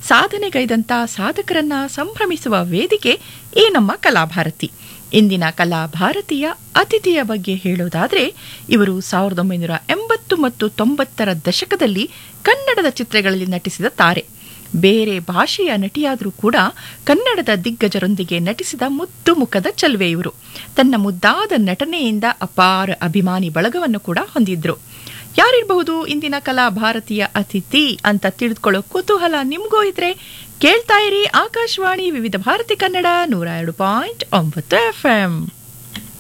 ಸಾಧನೆಗೈದಂಥ ಸಾಧಕರನ್ನ ಸಂಭ್ರಮಿಸುವ ವೇದಿಕೆ ಈ ನಮ್ಮ ಕಲಾಭಾರತಿ ಇಂದಿನ ಕಲಾಭಾರತಿಯ ಅತಿಥಿಯ ಬಗ್ಗೆ ಹೇಳೋದಾದ್ರೆ ಇವರು ಸಾವಿರದ ಒಂಬೈನೂರ ಎಂಬತ್ತು ಮತ್ತು ತೊಂಬತ್ತರ ದಶಕದಲ್ಲಿ ಕನ್ನಡದ ಚಿತ್ರಗಳಲ್ಲಿ ನಟಿಸಿದ ತಾರೆ ಬೇರೆ ಭಾಷೆಯ ನಟಿಯಾದರೂ ಕೂಡ ಕನ್ನಡದ ದಿಗ್ಗಜರೊಂದಿಗೆ ನಟಿಸಿದ ಮುದ್ದು ಮುಖದ ಚಲುವೆ ಇವರು ತನ್ನ ಮುದ್ದಾದ ನಟನೆಯಿಂದ ಅಪಾರ ಅಭಿಮಾನಿ ಬಳಗವನ್ನು ಕೂಡ ಹೊಂದಿದ್ರು ಯಾರಿರಬಹುದು ಇಂದಿನ ಕಲಾ ಭಾರತೀಯ ಅತಿಥಿ ಅಂತ ತಿಳಿದುಕೊಳ್ಳೋ ಕುತೂಹಲ ನಿಮಗೂ ಇದ್ರೆ ಕೇಳ್ತಾ ಇರಿ ಆಕಾಶವಾಣಿ ವಿವಿಧ ಭಾರತಿ ಕನ್ನಡ ನೂರ ಎರಡು ಪಾಯಿಂಟ್ ಒಂಬತ್ತು ಎಫ್